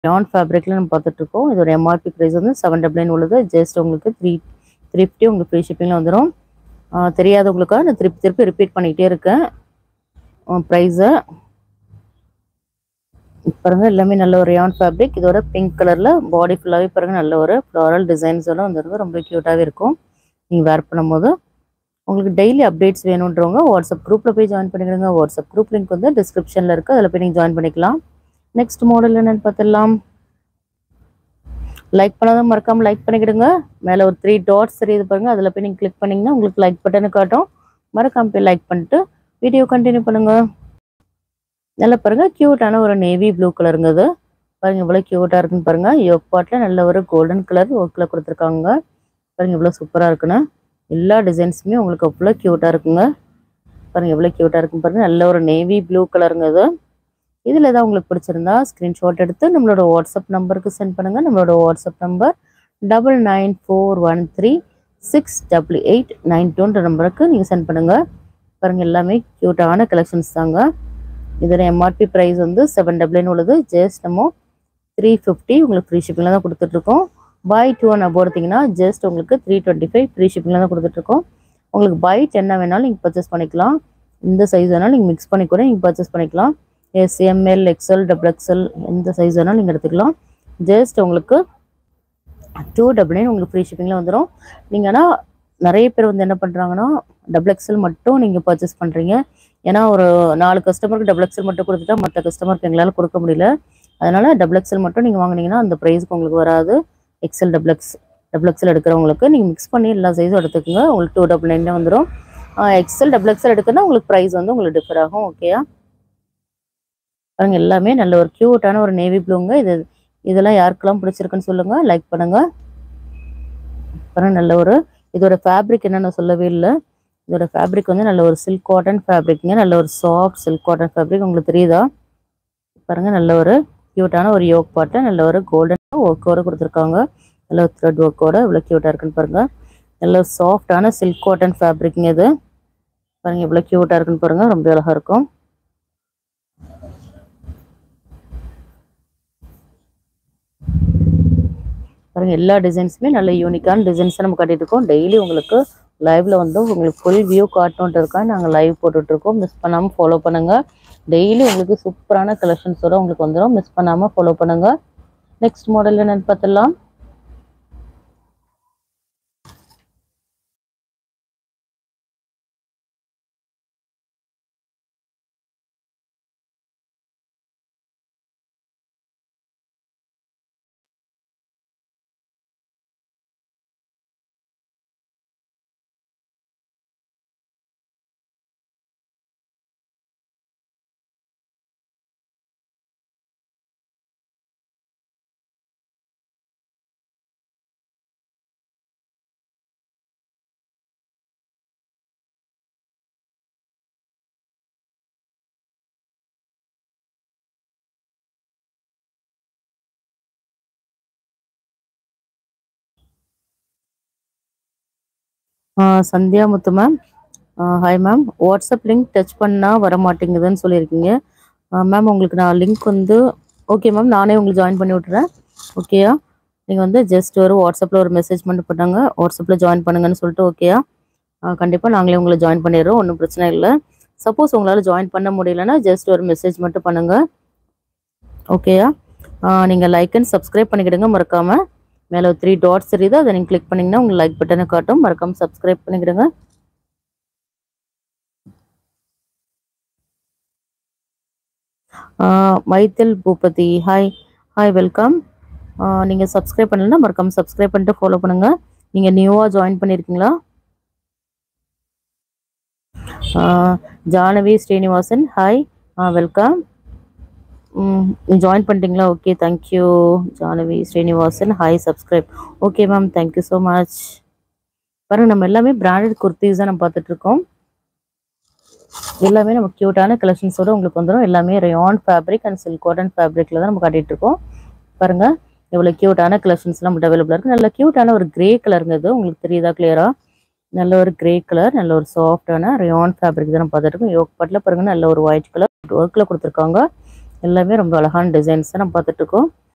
நான் ஃபேப்ரிக்கில் நம்ம பார்த்துட்ருக்கோம் இதோட எம்ஆர்பி ப்ரைஸ் வந்து செவன் டபுள் நைன் உள்ளது ஜஸ்ட் உங்களுக்கு த்ரீ த்ரீ ஃபிஃப்டி உங்களுக்கு ஃப்ரீ ஷிப்பிங்கில் வந்துடும் தெரியாதவங்களுக்காக நான் திருப்பி திருப்பி ரிப்பீட் பண்ணிக்கிட்டே இருக்கேன் ப்ரைஸை பாருங்க எல்லாமே நல்ல ஒரு யான் ஃபேப்ரிக் இதோட பிங்க் கலரில் பாடி ஃபுல்லாகவே பாருங்க நல்ல ஒரு ஃப்ளாரல் டிசைன்ஸ் எல்லாம் வந்துருக்கு ரொம்ப க்யூட்டாகவே இருக்கும் நீங்கள் வேர் பண்ணும்போது உங்களுக்கு டெய்லி அப்டேட்ஸ் வேணுன்றவங்க வாட்ஸ்அப் குரூப்பில் போய் ஜாயின் பண்ணிக்கிடுங்க வாட்ஸ்அப் குரூப் லிங்க் வந்து டிஸ்கிரிப்ஷனில் இருக்குது அதில் போய் நீங்கள் ஜாயின் பண்ணிக்கலாம் நெக்ஸ்ட் மாடல் என்னென்னு பார்த்துடலாம் லைக் பண்ணாதான் மறக்காமல் லைக் பண்ணிக்கிடுங்க மேலே ஒரு த்ரீ டாட்ஸ் தெரியுது பாருங்க அதில் போய் நீங்கள் கிளிக் பண்ணிங்கன்னா உங்களுக்கு லைக் பட்டனு காட்டும் மறக்காம போய் லைக் பண்ணிட்டு வீடியோ கண்டினியூ பண்ணுங்கள் நல்லா பாருங்க க்யூட்டான ஒரு நேவி ப்ளூ கலருங்க இது பாருங்க இவ்வளோ க்யூட்டாக இருக்குன்னு பாருங்க யோக் பாட்டில் நல்ல ஒரு கோல்டன் கலர் ஒர்க்கில் கொடுத்துருக்காங்க பாருங்க இவ்வளோ சூப்பராக இருக்குன்னு எல்லா டிசைன்ஸுமே உங்களுக்கு அவ்வளோ க்யூட்டாக இருக்குங்க பாருங்க எவ்வளோ க்யூட்டாக இருக்குன்னு பாருங்க நல்ல ஒரு நேவி ப்ளூ கலருங்க இது இதில் ஏதாவது உங்களுக்கு பிடிச்சிருந்தா ஸ்க்ரீன்ஷாட் எடுத்து நம்மளோட வாட்ஸ்அப் நம்பருக்கு சென்ட் பண்ணுங்கள் நம்மளோட WhatsApp number double nine four one three six double eight nine டூன்ற நம்பருக்கு நீங்கள் சென்ட் பண்ணுங்கள் பாருங்கள் எல்லாமே க்யூட்டான கலெக்ஷன்ஸ் தாங்க இதோட எம்ஆர்பி ப்ரைஸ் வந்து செவன் டபுள்னு உள்ளது ஜஸ்ட் நம்ம த்ரீ ஃபிஃப்டி உங்களுக்கு ஃப்ரீ ஷிப்பிங்கில் தான் கொடுத்துட்ருக்கோம் பை டூ ஒன் அபோவ் எடுத்திங்கன்னா ஜஸ்ட் உங்களுக்கு த்ரீ டுவெண்ட்டி ஃபைவ் ஃப்ரீ ஷிப்பிங்கில் தான் கொடுத்துட்ருக்கோம் உங்களுக்கு பை என்ன வேணாலும் நீங்கள் பர்ச்சேஸ் பண்ணிக்கலாம் இந்த சைஸ் வேணாலும் நீங்கள் மிக்ஸ் பண்ணி கூட நீங்கள் பர்ச்சேஸ் பண்ணிக்கலாம் S M L XL double XL எந்த சைஸ் வேணாலும் நீங்கள் எடுத்துக்கலாம் ஜஸ்ட் உங்களுக்கு டூ டபுள் நைன் உங்களுக்கு ஃப்ரீ ஷிப்பிங்கில் வந்துடும் நீங்கள் ஆனால் நிறைய பேர் வந்து என்ன பண்ணுறாங்கன்னா டபுள் எக்ஸ்எல் மட்டும் நீங்கள் பர்ச்சேஸ் பண்ணுறீங்க ஏன்னா ஒரு நாலு கஸ்டமருக்கு டபுள் எக்ஸ்எல் மட்டும் கொடுத்துட்டா மற்ற கஸ்டமருக்கு எங்களால் கொடுக்க முடியல அதனால் டபுள் எக்ஸ்எல் மட்டும் நீங்கள் வாங்கினீங்கன்னா அந்த ப்ரைஸ்க்கு உங்களுக்கு வராது XL double X double XL எடுக்கிறவங்களுக்கு நீங்கள் மிக்ஸ் பண்ணி எல்லா சைஸும் எடுத்துக்கோங்க உங்களுக்கு டூ டபுள் நைன் வந்துடும் எக்ஸ்எல் டபுள் எக்ஸ்எல் எடுக்கணும்னா உங்களுக்கு ப்ரைஸ் வந்து உங்களுக்கு டிஃபர் ஆகும் ஓகேயா பாருங்க எல்லாமே நல்ல ஒரு க்யூட்டான ஒரு நேவி ப்ளூங்க இது இதெல்லாம் யாருக்கெல்லாம் பிடிச்சிருக்குன்னு சொல்லுங்க லைக் பண்ணுங்க பாருங்க நல்ல ஒரு இதோட ஃபேப்ரிக் என்னன்னு சொல்லவே இல்லை இதோட ஃபேப்ரிக் வந்து நல்ல ஒரு சில்க் காட்டன் ஃபேப்ரிக்ங்க நல்ல ஒரு சாஃப்ட் சில்க் காட்டன் ஃபேப்ரிக் உங்களுக்கு தெரியுதா பாருங்க நல்ல ஒரு க்யூட்டான ஒரு யோக் பாட்டை நல்ல ஒரு கோல்டன் ஒர்க்கோட கொடுத்துருக்காங்க நல்ல ஒரு த்ரெட் ஒர்க்கோட இவ்வளோ க்யூட்டாக இருக்குன்னு பாருங்க நல்ல சாஃப்டான சில்க் காட்டன் ஃபேப்ரிக்ங்க இது பாருங்க இவ்வளோ க்யூட்டாக இருக்குன்னு பாருங்க ரொம்ப அழகாக இருக்கும் பாருங்க எல்லா டிசைன்ஸுமே நல்ல யூனிக்கான டிசைன்ஸை நம்ம கட்டிட்டு இருக்கோம் டெய்லி உங்களுக்கு லைவ்ல வந்து உங்களுக்கு ஃபுல் வியூ காட்டணுன்றதுக்காக நாங்கள் லைவ் போட்டுட்டு இருக்கோம் மிஸ் பண்ணாமல் ஃபாலோ பண்ணுங்க டெய்லி உங்களுக்கு சூப்பரான கலெக்ஷன்ஸோட உங்களுக்கு வந்துடும் மிஸ் பண்ணாமல் ஃபாலோ பண்ணுங்க நெக்ஸ்ட் மாடல் என்னன்னு பார்த்துடலாம் Sandhya Muthu ma'am hi ma'am WhatsApp link touch பண்ணால் வர மாட்டேங்குதுன்னு சொல்லியிருக்கீங்க மேம் உங்களுக்கு நான் லிங்க் வந்து ஓகே மேம் நானே உங்களுக்கு ஜாயின் பண்ணி விட்டுறேன் ஓகேயா நீங்கள் வந்து ஜஸ்ட் ஒரு வாட்ஸ்அப்பில் ஒரு மெசேஜ் மட்டும் பண்ணாங்க வாட்ஸ்அப்பில் ஜாயின் பண்ணுங்கன்னு சொல்லிட்டு ஓகேயா கண்டிப்பாக நாங்களே உங்களை ஜாயின் பண்ணிடுறோம் ஒன்றும் பிரச்சனை இல்லை சப்போஸ் உங்களால் ஜாயின் பண்ண முடியலன்னா ஜஸ்ட் ஒரு மெசேஜ் மட்டும் பண்ணுங்கள் ஓகேயா நீங்கள் லைக் அண்ட் சப்ஸ்கிரைப் பண்ணிக்கிடுங்க மறக்காமல் மேலே ஒரு த்ரீ டாட்ஸ் தெரியுது அதை நீங்கள் கிளிக் பண்ணிங்கன்னா உங்களுக்கு லைக் பட்டனை காட்டும் மறக்காமல் சப்ஸ்கிரைப் பண்ணிக்கிடுங்க மைத்தில் பூபதி ஹாய் ஹாய் வெல்கம் நீங்கள் சப்ஸ்கிரைப் பண்ணலன்னா மறக்காமல் சப்ஸ்கிரைப் பண்ணிட்டு ஃபாலோ பண்ணுங்கள் நீங்கள் நியூவாக ஜாயின் பண்ணியிருக்கீங்களா Jahnavi Srinivasan hi welcome join பண்ணிட்டீங்களா okay thank you Jahnavi Srinivasan hi subscribe okay ma'am thank you so much பாருங்க நம்ம எல்லாமே பிராண்டட் குர்த்திஸ் தான் நம்ம பார்த்துட்ருக்கோம் எல்லாமே நம்ம க்யூட்டான கலெக்ஷன்ஸோட உங்களுக்கு வந்துடும் எல்லாமே rayon fabric and silk cotton ஃபேப்ரிக்கில் தான் நம்ம காட்டிகிட்டு இருக்கோம் பாருங்க இவ்வளோ க்யூட்டான கலெக்ஷன்ஸ்லாம் நம்மகிட்ட அவைலபிளாக இருக்குது நல்ல க்யூட்டான ஒரு கிரே கலருங்க இது உங்களுக்கு தெரியுதா கிளியராக நல்ல ஒரு கிரே கலர் நல்ல ஒரு சாஃப்டான ரயான் ஃபேப்ரிக் தான் நம்ம பார்த்துட்டு இருக்கோம் யோக் பட்டில் பாருங்க நல்ல ஒரு ஒயிட் கலர் ஒர்க்கில் கொடுத்துருக்காங்க எல்லாமே ரொம்ப அழகான டிசைன்ஸ் தான் நம்ம பார்த்துட்டு இருக்கோம்